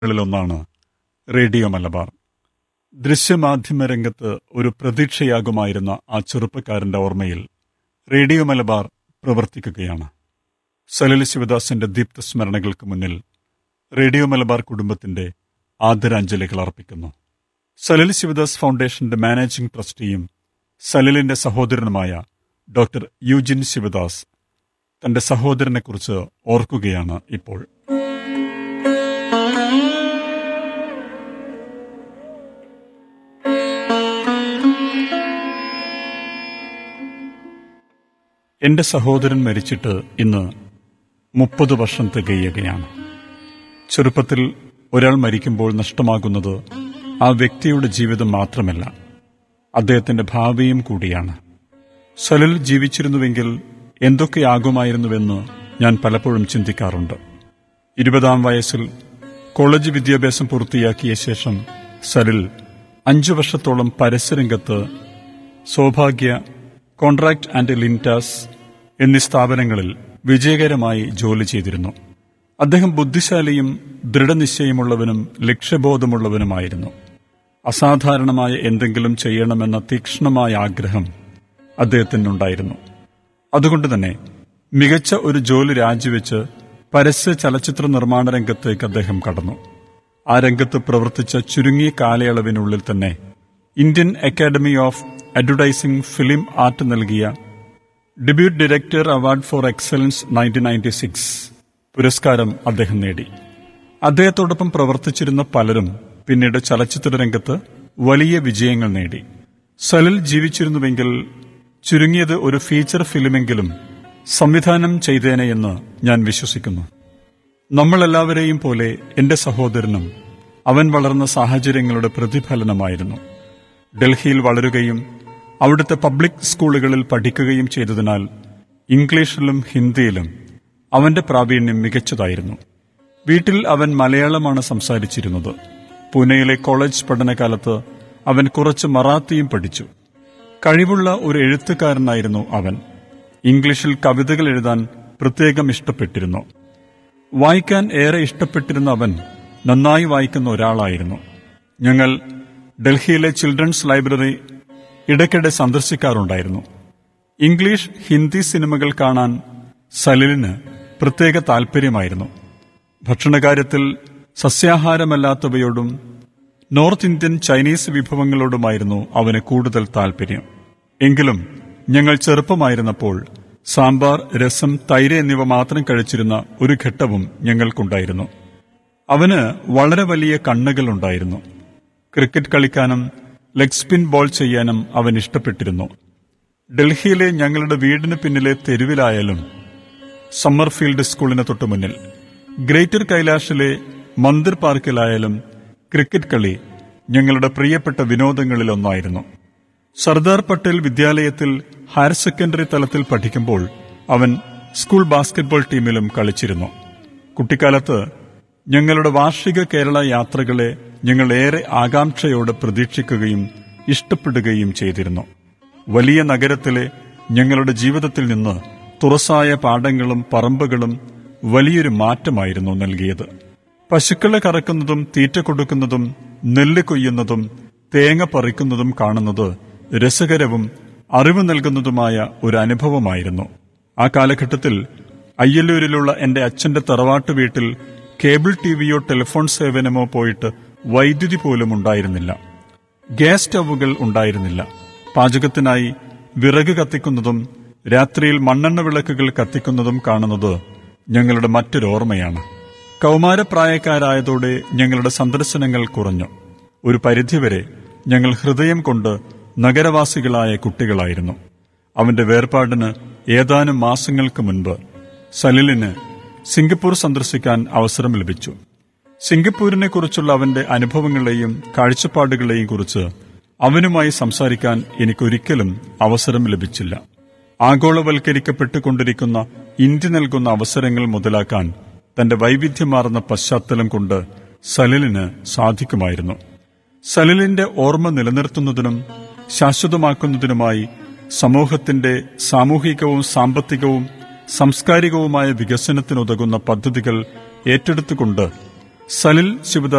ങ്ങളിലൊന്നാണ് radio Malabar ദൃശ്യമാധ്യമ രംഗത്ത് ഒരു പ്രതീക്ഷയാകുമായിരുന്ന ആ ചെറുപ്പക്കാരന്റെ ഓർമ്മയിൽ റേഡിയോ മലബാർ പ്രവർത്തിക്കുകയാണ് സലൽ ശിവദാസിന്റെ ദീപ്ത സ്മരണകൾക്ക് മുന്നിൽ റേഡിയോ മലബാർ കുടുംബത്തിന്റെ ആദരാഞ്ജലികൾ അർപ്പിക്കുന്നു സലൽ ശിവദാസ് ഫൗണ്ടേഷന്റെ മാനേജിംഗ് ട്രസ്റ്റിയും സലലിന്റെ സഹോദരനുമായ ഡോക്ടർ യുജിൻ ശിവദാസ് തന്റെ സഹോദരനെക്കുറിച്ച് ഓർക്കുകയാണ് ഇപ്പോൾ എന്റെ സഹോദരൻ മരിച്ചിട്ട് ഇന്ന് മുപ്പത് വർഷം തികയുകയാണ് ചെറുപ്പത്തിൽ ഒരാൾ മരിക്കുമ്പോൾ നഷ്ടമാകുന്നത് ആ വ്യക്തിയുടെ ജീവിതം മാത്രമല്ല അദ്ദേഹത്തിന്റെ ഭാവിയും കൂടിയാണ് സലൽ ജീവിച്ചിരുന്നുവെങ്കിൽ എന്തൊക്കെയാകുമായിരുന്നുവെന്ന് ഞാൻ പലപ്പോഴും ചിന്തിക്കാറുണ്ട് ഇരുപതാം വയസ്സിൽ കോളേജ് വിദ്യാഭ്യാസം പൂർത്തിയാക്കിയ ശേഷം സലിൽ അഞ്ചു വർഷത്തോളം പരസ്യരംഗത്ത് സൗഭാഗ്യ കോൺട്രാക്ട് ആൻഡ് ലിൻറ്റാസ് എന്നീ സ്ഥാപനങ്ങളിൽ വിജയകരമായി ജോലി ചെയ്തിരുന്നു അദ്ദേഹം ബുദ്ധിശാലിയും ദൃഢനിശ്ചയമുള്ളവനും ലക്ഷ്യബോധമുള്ളവനുമായിരുന്നു അസാധാരണമായ എന്തെങ്കിലും ചെയ്യണമെന്ന തീക്ഷ്ണമായ ആഗ്രഹം അദ്ദേഹത്തിനുണ്ടായിരുന്നു അതുകൊണ്ട് തന്നെ മികച്ച ഒരു ജോലി രാജിവെച്ച് പരസ്യ ചലച്ചിത്ര നിർമ്മാണ രംഗത്തേക്ക് അദ്ദേഹം കടന്നു ആ രംഗത്ത് പ്രവർത്തിച്ച ചുരുങ്ങിയ കാലയളവിനുള്ളിൽ തന്നെ Indian academy of advertising film art നൽകിയ debut director award for excellence nineteen ninety six പുരസ്കാരം അദ്ദേഹം നേടി അദ്ദേഹത്തോടൊപ്പം പ്രവർത്തിച്ചിരുന്ന പലരും പിന്നീട് ചലച്ചിത്ര രംഗത്ത് വലിയ വിജയങ്ങൾ നേടി സലിൽ ജീവിച്ചിരുന്നുവെങ്കിൽ ചുരുങ്ങിയത് ഒരു ഫീച്ചർ ഫിലിമെങ്കിലും സംവിധാനം ചെയ്തേനെയെന്ന് ഞാൻ വിശ്വസിക്കുന്നു നമ്മളെല്ലാവരെയും പോലെ എന്റെ സഹോദരനും അവൻ വളർന്ന സാഹചര്യങ്ങളുടെ പ്രതിഫലനമായിരുന്നു ഡൽഹിയിൽ വളരുകയും അവിടുത്തെ പബ്ലിക് സ്കൂളുകളിൽ പഠിക്കുകയും ചെയ്തതിനാൽ ഇംഗ്ലീഷിലും ഹിന്ദിയിലും അവന്റെ പ്രാവീണ്യം മികച്ചതായിരുന്നു വീട്ടിൽ അവൻ മലയാളമാണ് സംസാരിച്ചിരുന്നത് പൂനെയിലെ കോളേജ് പഠനകാലത്ത് അവൻ കുറച്ച് മറാത്തിയും പഠിച്ചു കഴിവുള്ള ഒരു എഴുത്തുകാരനായിരുന്നു അവൻ ഇംഗ്ലീഷിൽ കവിതകൾ എഴുതാൻ പ്രത്യേകം ഇഷ്ടപ്പെട്ടിരുന്നു വായിക്കാൻ ഏറെ ഇഷ്ടപ്പെട്ടിരുന്ന അവൻ നന്നായി വായിക്കുന്ന ഒരാളായിരുന്നു ഞങ്ങൾ ഡൽഹിയിലെ ചിൽഡ്രൻസ് ലൈബ്രറി ഇടയ്ക്കിടെ സന്ദർശിക്കാറുണ്ടായിരുന്നു ഇംഗ്ലീഷ് ഹിന്ദി സിനിമകൾ കാണാൻ സലിലിന് പ്രത്യേക താൽപ്പര്യമായിരുന്നു ഭക്ഷണകാര്യത്തിൽ സസ്യാഹാരമല്ലാത്തവയോടും നോർത്ത് ഇന്ത്യൻ ചൈനീസ് വിഭവങ്ങളോടുമായിരുന്നു അവന് കൂടുതൽ താൽപ്പര്യം എങ്കിലും ഞങ്ങൾ ചെറുപ്പമായിരുന്നപ്പോൾ സാമ്പാർ രസം തൈര് എന്നിവ മാത്രം കഴിച്ചിരുന്ന ഒരു ഘട്ടവും ഞങ്ങൾക്കുണ്ടായിരുന്നു അവന് വളരെ വലിയ കണ്ണുകളുണ്ടായിരുന്നു ക്രിക്കറ്റ് കളിക്കാനും ലെഗ് സ്പിൻ ബോൾ ചെയ്യാനും അവൻ ഇഷ്ടപ്പെട്ടിരുന്നു ഡൽഹിയിലെ ഞങ്ങളുടെ വീടിന് പിന്നിലെ തെരുവിലായാലും സമ്മർഫീൽഡ് സ്കൂളിന് തൊട്ടു മുന്നിൽ ഗ്രേറ്റർ കൈലാഷിലെ മന്ദിർ പാർക്കിലായാലും ക്രിക്കറ്റ് കളി ഞങ്ങളുടെ പ്രിയപ്പെട്ട വിനോദങ്ങളിലൊന്നായിരുന്നു സർദാർ പട്ടേൽ വിദ്യാലയത്തിൽ ഹയർ സെക്കൻഡറി തലത്തിൽ പഠിക്കുമ്പോൾ അവൻ സ്കൂൾ ബാസ്കറ്റ്ബോൾ ടീമിലും കളിച്ചിരുന്നു കുട്ടിക്കാലത്ത് ഞങ്ങളുടെ വാർഷിക കേരള യാത്രകളെ ഞങ്ങൾ ഏറെ ആകാംക്ഷയോടെ പ്രതീക്ഷിക്കുകയും ഇഷ്ടപ്പെടുകയും ചെയ്തിരുന്നു വലിയ നഗരത്തിലെ ഞങ്ങളുടെ ജീവിതത്തിൽ നിന്ന് തുറസായ പാടങ്ങളും പറമ്പുകളും വലിയൊരു മാറ്റമായിരുന്നു നൽകിയത് പശുക്കളെ കറക്കുന്നതും തീറ്റ കൊടുക്കുന്നതും നെല്ല് കൊയ്യുന്നതും തേങ്ങ പറിക്കുന്നതും കാണുന്നത് രസകരവും അറിവ് നൽകുന്നതുമായ ഒരു അനുഭവമായിരുന്നു ആ കാലഘട്ടത്തിൽ അയ്യല്ലൂരിലുള്ള എന്റെ അച്ഛന്റെ തറവാട്ട് വീട്ടിൽ കേബിൾ ടിവിയോ ടെലിഫോൺ സേവനമോ പോയിട്ട് വൈദ്യുതി പോലും ഉണ്ടായിരുന്നില്ല ഗ്യാസ് സ്റ്റൗവുകൾ ഉണ്ടായിരുന്നില്ല പാചകത്തിനായി വിറക് കത്തിക്കുന്നതും രാത്രിയിൽ മണ്ണെണ്ണ വിളക്കുകൾ കത്തിക്കുന്നതും കാണുന്നത് ഞങ്ങളുടെ മറ്റൊരു ഓർമ്മയാണ് കൗമാരപ്രായക്കാരായതോടെ ഞങ്ങളുടെ സന്ദർശനങ്ങൾ കുറഞ്ഞു ഒരു പരിധിവരെ ഞങ്ങൾ ഹൃദയം കൊണ്ട് നഗരവാസികളായ കുട്ടികളായിരുന്നു അവന്റെ വേർപാടിന് ഏതാനും മാസങ്ങൾക്ക് മുൻപ് സലിലിന് സിംഗപ്പൂർ സന്ദർശിക്കാൻ അവസരം ലഭിച്ചു സിംഗപ്പൂരിനെ കുറിച്ചുള്ള അവന്റെ അനുഭവങ്ങളെയും കാഴ്ചപ്പാടുകളെയും കുറിച്ച് അവനുമായി സംസാരിക്കാൻ എനിക്കൊരിക്കലും അവസരം ലഭിച്ചില്ല ആഗോളവൽക്കരിക്കപ്പെട്ടുകൊണ്ടിരിക്കുന്ന ഇന്ത്യ നൽകുന്ന അവസരങ്ങൾ മുതലാക്കാൻ തന്റെ വൈവിധ്യമാർന്ന പശ്ചാത്തലം കൊണ്ട് സലിലിന് സാധിക്കുമായിരുന്നു സലിലിന്റെ ഓർമ്മ നിലനിർത്തുന്നതിനും ശാശ്വതമാക്കുന്നതിനുമായി സമൂഹത്തിന്റെ സാമൂഹികവും സാമ്പത്തികവും സാംസ്കാരികവുമായ വികസനത്തിനുതകുന്ന പദ്ധതികൾ ഏറ്റെടുത്തുകൊണ്ട് സലിൽ ശിവദാസ്